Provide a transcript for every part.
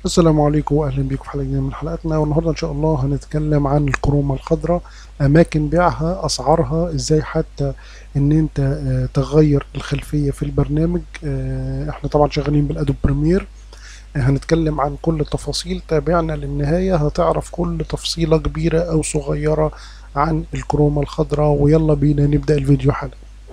السلام عليكم واهلا بيكم في حلقه جديده من حلقاتنا والنهارده ان شاء الله هنتكلم عن الكرومه الخضراء اماكن بيعها اسعارها ازاي حتى ان انت آه، تغير الخلفيه في البرنامج آه، احنا طبعا شغالين بالادوب بريمير آه، هنتكلم عن كل التفاصيل تابعنا للنهايه هتعرف كل تفصيله كبيره او صغيره عن الكرومه الخضراء ويلا بينا نبدا الفيديو حالا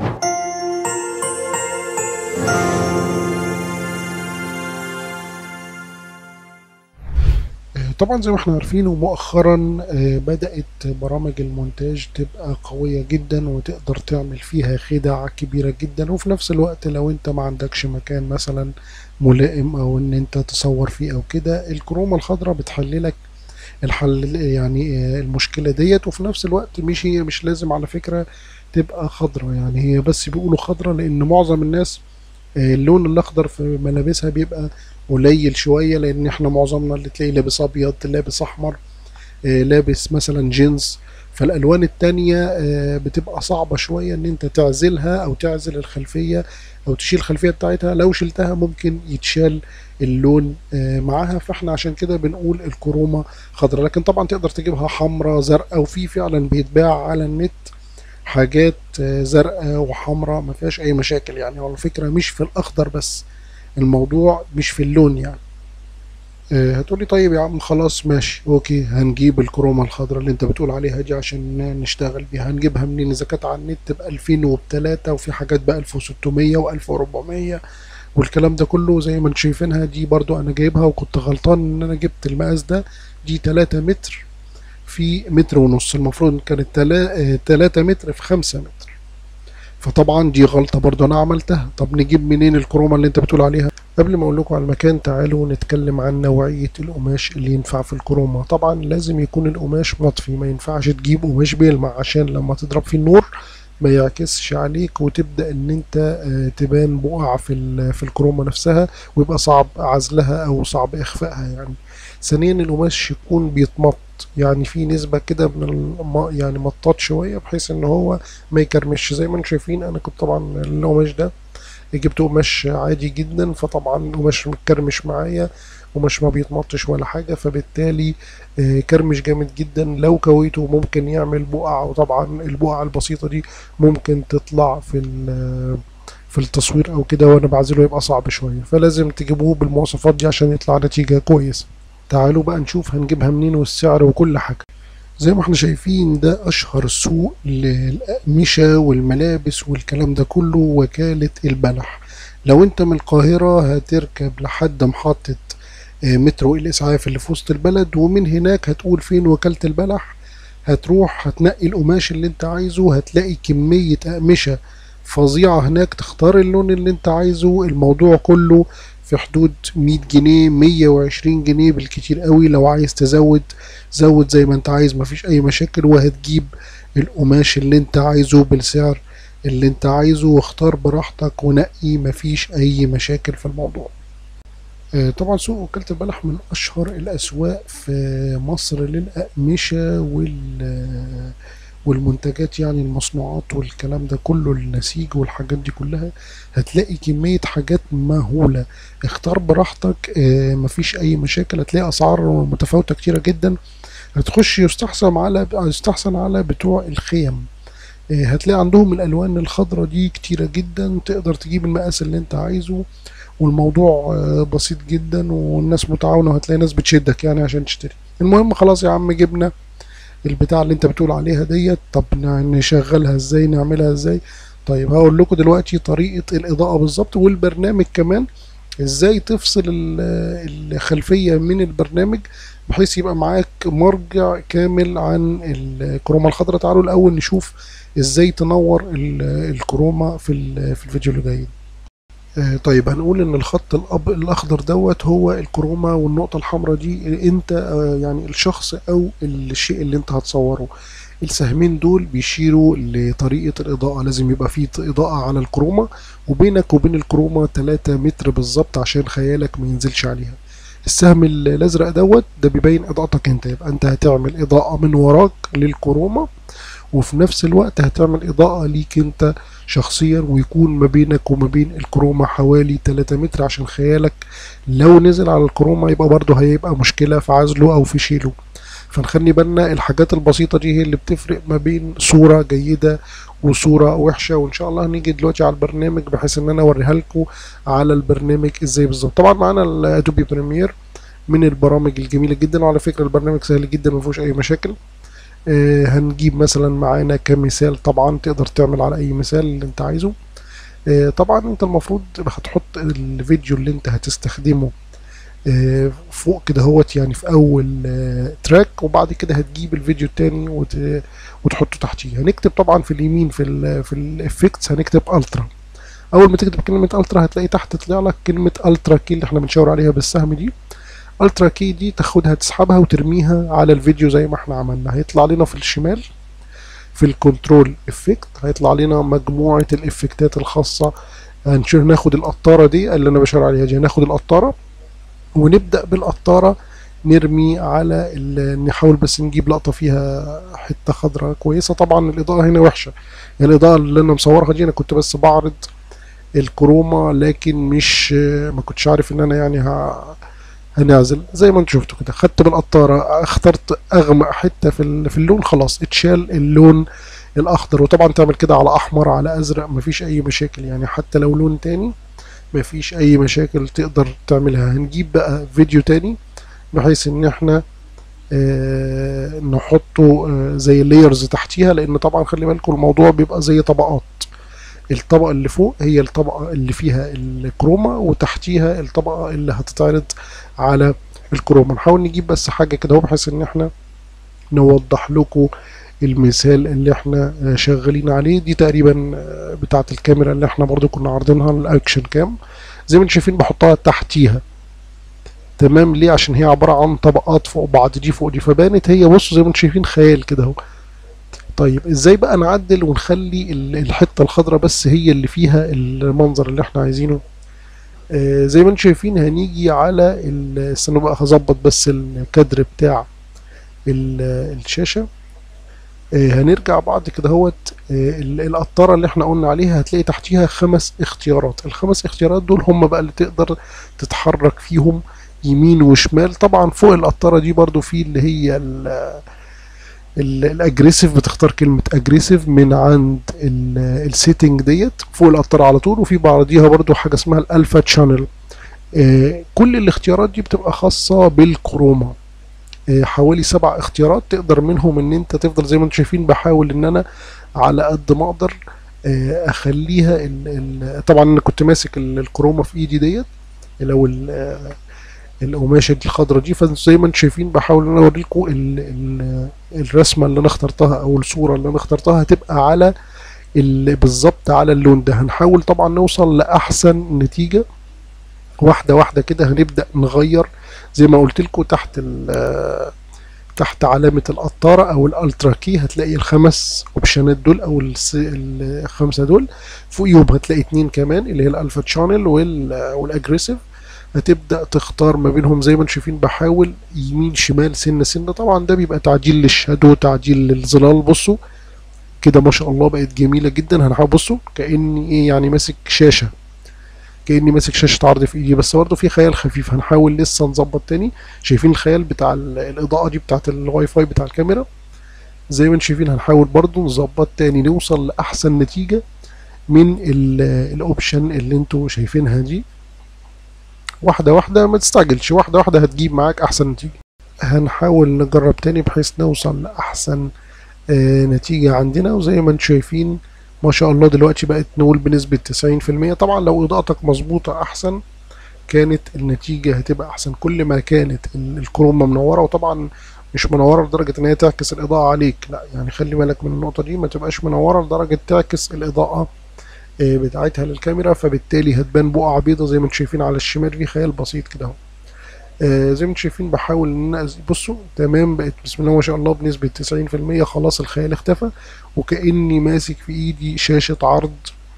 طبعا زي ما احنا عارفين ومؤخرا آه، بدأت برامج المونتاج تبقى قوية جدا وتقدر تعمل فيها خدع كبيرة جدا وفي نفس الوقت لو انت ما عندكش مكان مثلا ملائم او ان انت تصور فيه او كده الكرومة الخضراء بتحللك الحل يعني آه، المشكلة ديت وفي نفس الوقت مش هي مش لازم على فكرة تبقى خضراء يعني هي بس بيقولوا خضراء لان معظم الناس آه، اللون الاخضر في ملابسها بيبقى قليل شويه لان احنا معظمنا اللي تلاقيه لابس ابيض لابس احمر آه، لابس مثلا جينز فالالوان التانية آه، بتبقى صعبة شوية ان انت تعزلها او تعزل الخلفية او تشيل الخلفية بتاعتها لو شلتها ممكن يتشال اللون آه، معاها فاحنا عشان كده بنقول الكرومة خضراء لكن طبعا تقدر تجيبها حمراء زرقاء وفي فعلا بيتباع على النت حاجات آه، زرقاء وحمراء ما فيهاش اي مشاكل يعني هو الفكرة مش في الاخضر بس الموضوع مش في اللون يعني آه، هتقولي طيب يا عم خلاص ماشي اوكي هنجيب الكرومة الخضراء اللي انت بتقول عليها دي عشان نشتغل بيها هنجيبها منين اذا كانت على النت ب 2003 وفي حاجات ب 1600 و 1400 والكلام ده كله زي ما انتم شايفينها دي برضو انا جايبها وكنت غلطان ان انا جبت المقاس ده دي 3 متر في متر ونص المفروض كانت 3 متر في 5 متر فطبعا دي غلطة برضو انا عملتها طب نجيب منين الكرومة اللي انت بتقول عليها قبل ما اقول لكم على المكان تعالوا نتكلم عن نوعية القماش اللي ينفع في الكرومة طبعا لازم يكون القماش مطفي ما ينفعش تجيب قماش بيلمع عشان لما تضرب فيه النور ما يعكسش عليك وتبدأ ان انت آه، تبان بقع في ال- في الكرومة نفسها ويبقى صعب عزلها او صعب اخفائها يعني ثانيا القماش يكون بيتمط يعني في نسبة كده من الم... يعني مطاط شوية بحيث ان هو ما يكرمش زي ما انتم شايفين انا كنت طبعا القماش ده جبت قماش عادي جدا فطبعا القماش متكرمش معايا قماش ما بيتمطش ولا حاجة فبالتالي آه، كرمش جامد جدا لو كويته ممكن يعمل بقع وطبعا البقع البسيطة دي ممكن تطلع في ال- في التصوير او كده وانا بعزله يبقى صعب شوية فلازم تجيبوه بالمواصفات دي عشان يطلع نتيجة كويسة تعالوا بقى نشوف هنجيبها منين والسعر وكل حاجة زي ما احنا شايفين ده اشهر سوق للأقمشة والملابس والكلام ده كله وكالة البلح لو انت من القاهرة هتركب لحد محطة آه، مترو الإسعاف اللي في وسط البلد ومن هناك هتقول فين وكالة البلح هتروح هتنقي القماش اللي انت عايزه هتلاقي كمية أقمشة فظيعة هناك تختار اللون اللي انت عايزه الموضوع كله في حدود 100 جنيه 120 جنيه بالكتير قوي لو عايز تزود زود زي ما انت عايز مفيش اي مشاكل وهتجيب القماش اللي انت عايزه بالسعر اللي انت عايزه واختار براحتك ونقي مفيش اي مشاكل في الموضوع آه، طبعا سوق وكالة البلح من أشهر الأسواق في مصر للأقمشة وال والمنتجات يعني المصنوعات والكلام ده كله النسيج والحاجات دي كلها هتلاقي كمية حاجات مهولة اختار براحتك آه، مفيش أي مشاكل هتلاقي أسعار متفاوتة كتيرة جدا هتخش يستحسن على يستحسن على بتوع الخيم آه، هتلاقي عندهم الألوان الخضراء دي كتيرة جدا تقدر تجيب المقاس اللي انت عايزه والموضوع آه، بسيط جدا والناس متعاونة وهتلاقي ناس بتشدك يعني عشان تشتري المهم خلاص يا عم جبنا البتاع اللي انت بتقول عليها ديت طب ن- نشغلها ازاي نعملها ازاي طيب هقول لكم دلوقتي طريقة الإضاءة بالظبط والبرنامج كمان ازاي تفصل ال- الخلفية من البرنامج بحيث يبقى معاك مرجع كامل عن الكرومة الخضراء تعالوا الأول نشوف ازاي تنور ال- الكرومة في ال- في الفيديو اللي جاي آه، طيب هنقول ان الخط الأب الاخضر دوت هو الكرومة والنقطة الحمراء دي انت آه، يعني الشخص او الشيء اللي انت هتصوره السهمين دول بيشيروا لطريقة الإضاءة لازم يبقى فيه إضاءة على الكرومة وبينك وبين الكرومة 3 متر بالظبط عشان خيالك ما ينزلش عليها السهم ال- الأزرق دوت ده بيبين إضاءتك أنت يبقى أنت هتعمل إضاءة من وراك للكرومة وفي نفس الوقت هتعمل اضاءة ليك انت شخصيا ويكون ما بينك وما بين الكروما حوالي 3 متر عشان خيالك لو نزل على الكروما يبقى برضه هيبقى مشكلة في عزله او في شيله فنخلي بالنا الحاجات البسيطة دي هي اللي بتفرق ما بين صورة جيدة وصورة وحشة وان شاء الله هنيجي دلوقتي على البرنامج بحيث ان انا اوريها لكم على البرنامج ازاي بالظبط طبعا معانا الادوبي بريمير من البرامج الجميلة جدا وعلى فكرة البرنامج سهل جدا ما فيهوش اي مشاكل آه هنجيب مثلا معانا كمثال طبعا تقدر تعمل على اي مثال اللي انت عايزه آه طبعا انت المفروض هتحط الفيديو اللي انت هتستخدمه آه فوق كده هوت يعني في اول آه تراك وبعد كده هتجيب الفيديو التاني وت... وتحطه تحتيه هنكتب طبعا في اليمين في ال في الافكتس هنكتب الترا اول ما تكتب كلمه الترا هتلاقي تحت طلع لك كلمه الترا كي اللي احنا بنشاور عليها بالسهم دي الترا كي دي تاخدها تسحبها وترميها على الفيديو زي ما احنا عملنا هيطلع لنا في الشمال في الكنترول افكت هيطلع لنا مجموعه الافكتات الخاصه هنشوف ناخد القطاره دي اللي انا بشاور عليها دي هناخد القطاره ونبدا بالقطاره نرمي على نحاول بس نجيب لقطة فيها حتة خضراء كويسة طبعا الإضاءة هنا وحشة يعني الإضاءة اللي أنا مصورها دي أنا كنت بس بعرض الكروما لكن مش ما كنتش عارف إن أنا يعني ه... هنعزل زي ما انتم شفتوا كده خدت بالقطارة اخترت أغمق حتة في, في اللون خلاص اتشال اللون الأخضر وطبعا تعمل كده على أحمر على أزرق مفيش أي مشاكل يعني حتى لو لون تاني مفيش أي مشاكل تقدر تعملها هنجيب بقى فيديو تاني بحيث ان احنا آه نحطه آه زي لايرز تحتيها لان طبعا خلي بالكم الموضوع بيبقى زي طبقات الطبقة اللي فوق هي الطبقة اللي فيها الكروما وتحتيها الطبقة اللي هتتعرض على الكروما نحاول نجيب بس حاجة كده بحيث ان احنا نوضح لكم المثال اللي احنا آه شغالين عليه دي تقريبا بتاعة الكاميرا اللي احنا برضو كنا عارضينها الاكشن كام زي ما انتم شايفين بحطها تحتيها تمام ليه عشان هي عبارة عن طبقات فوق بعض دي فوق دي فبانت هي بصوا زي ما انتم شايفين خيال كده اهو طيب ازاي بقى نعدل ونخلي الحتة الخضراء بس هي اللي فيها المنظر اللي احنا عايزينه آه زي ما انتم شايفين هنيجي على استنوا بقى هظبط بس الكادر بتاع الشاشة آه هنرجع بعد كده هوت آه القطارة اللي احنا قلنا عليها هتلاقي تحتيها خمس اختيارات الخمس اختيارات دول هم بقى اللي تقدر تتحرك فيهم يمين وشمال طبعا فوق القطاره دي برضو في اللي هي الاجريسيف بتختار كلمه اجريسيف من عند السيتنج ديت فوق القطاره على طول وفي بعضيها برضو حاجه اسمها الالفا تشانل آه كل الاختيارات دي بتبقى خاصه بالكروما آه حوالي سبع اختيارات تقدر منهم ان انت تفضل زي ما انتم شايفين بحاول ان انا على قد ما اقدر آه اخليها ال ال طبعا انا كنت ماسك الكروما في ايدي ديت لو القماشه دي الخضراء دي فزي ما انتم شايفين بحاول ان انا اوريكم الرسمه اللي انا اخترتها او الصوره اللي انا اخترتها هتبقى على بالظبط على اللون ده هنحاول طبعا نوصل لاحسن نتيجه واحده واحده كده هنبدا نغير زي ما قلت لكم تحت تحت علامة القطارة أو الألترا كي هتلاقي الخمس أوبشنات دول أو الخمسة دول فوقيهم هتلاقي اتنين كمان اللي هي الألفا تشانل والأجريسيف هتبدا تختار ما بينهم زي ما انتم شايفين بحاول يمين شمال سنه سنه طبعا ده بيبقى تعديل للشادو تعديل للظلال بصوا كده ما شاء الله بقت جميله جدا هنحاول بصوا كاني ايه يعني ماسك شاشه كاني ماسك شاشه عرض في ايدي بس برضه في خيال خفيف هنحاول لسه نظبط تاني شايفين الخيال بتاع الاضاءه دي بتاعت الواي فاي بتاع الكاميرا زي ما انتم شايفين هنحاول برضه نظبط تاني نوصل لاحسن نتيجه من الاوبشن اللي انتوا شايفينها دي واحدة واحدة ما تستعجلش واحدة واحدة هتجيب معاك أحسن نتيجة هنحاول نجرب تاني بحيث نوصل لأحسن آه نتيجة عندنا وزي ما انتم شايفين ما شاء الله دلوقتي بقت نقول بنسبة 90% طبعا لو إضاءتك مظبوطة أحسن كانت النتيجة هتبقى أحسن كل ما كانت الكرومة منورة وطبعا مش منورة لدرجة إن هي تعكس الإضاءة عليك لا يعني خلي بالك من النقطة دي ما تبقاش منورة لدرجة تعكس الإضاءة بتاعتها للكاميرا فبالتالي هتبان بقعة بيضة زي ما انتم شايفين على الشمال في خيال بسيط كده اهو آه زي ما انتم شايفين بحاول ان انا بصوا تمام بقت بسم الله ما شاء الله بنسبة 90% خلاص الخيال اختفى وكأني ماسك في ايدي شاشة عرض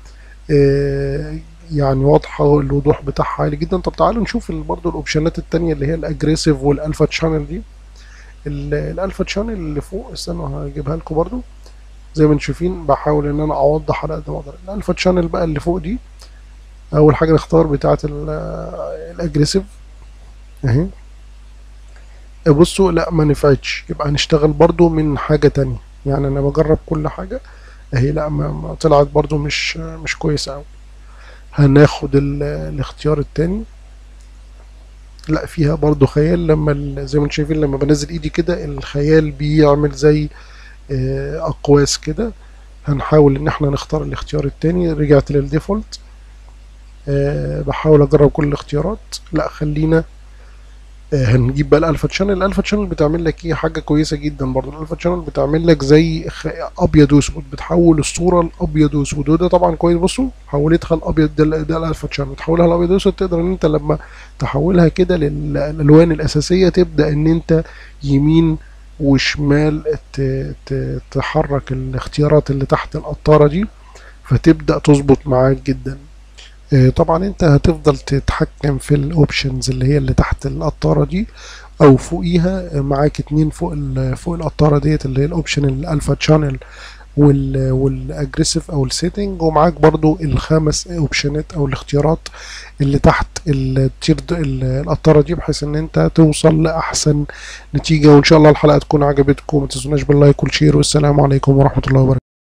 آه يعني واضحة الوضوح بتاعها عالي جدا طب تعالوا نشوف برضه الاوبشنات التانية اللي هي الاجريسيف والالفا تشانل دي الالفا تشانل اللي فوق استنوا هجيبها لكم برضه زي ما انتم شايفين بحاول ان انا اوضح على قد ما اقدر الالفا تشانل بقى اللي فوق دي اول حاجه نختار بتاعه الاجريسيف اهي بصوا لا ما نفعتش يبقى هنشتغل برضو من حاجه تانية يعني انا بجرب كل حاجه اهي لا ما ما طلعت برضو مش مش كويسه قوي هناخد ال- الاختيار التاني لا فيها برضو خيال لما ال- زي ما انتم شايفين لما بنزل ايدي كده الخيال بيعمل زي آه، اقواس كده هنحاول ان احنا نختار الاختيار التاني رجعت للديفولت أه بحاول اجرب كل الاختيارات لا خلينا أه هنجيب بقى الالفا تشانل الالفا تشانل بتعمل لك ايه حاجه كويسه جدا برضو الالفا تشانل بتعمل لك زي خ- ابيض واسود بتحول الصوره لابيض واسود وده طبعا كويس بصوا حولتها الابيض ده, ده الالفا تشانل تحولها الابيض واسود تقدر ان انت لما تحولها كده للالوان الاساسيه تبدا ان انت يمين وشمال ت- ت- تحرك الاختيارات اللي تحت القطاره دي فتبدا تظبط معاك جدا آه، طبعا انت هتفضل تتحكم في الاوبشنز اللي هي اللي تحت القطاره دي او فوقيها آه، معاك اتنين فوق ال- فوق القطاره ديت اللي هي الاوبشن الالفا تشانل وال والاجريسيف او السيتنج ومعاك برضو الخمس اوبشنات او الاختيارات اللي تحت التير د- ال- القطاره دي بحيث ان انت توصل لاحسن نتيجه وان شاء الله الحلقه تكون عجبتكم ما تنسوناش باللايك والشير والسلام عليكم ورحمه الله وبركاته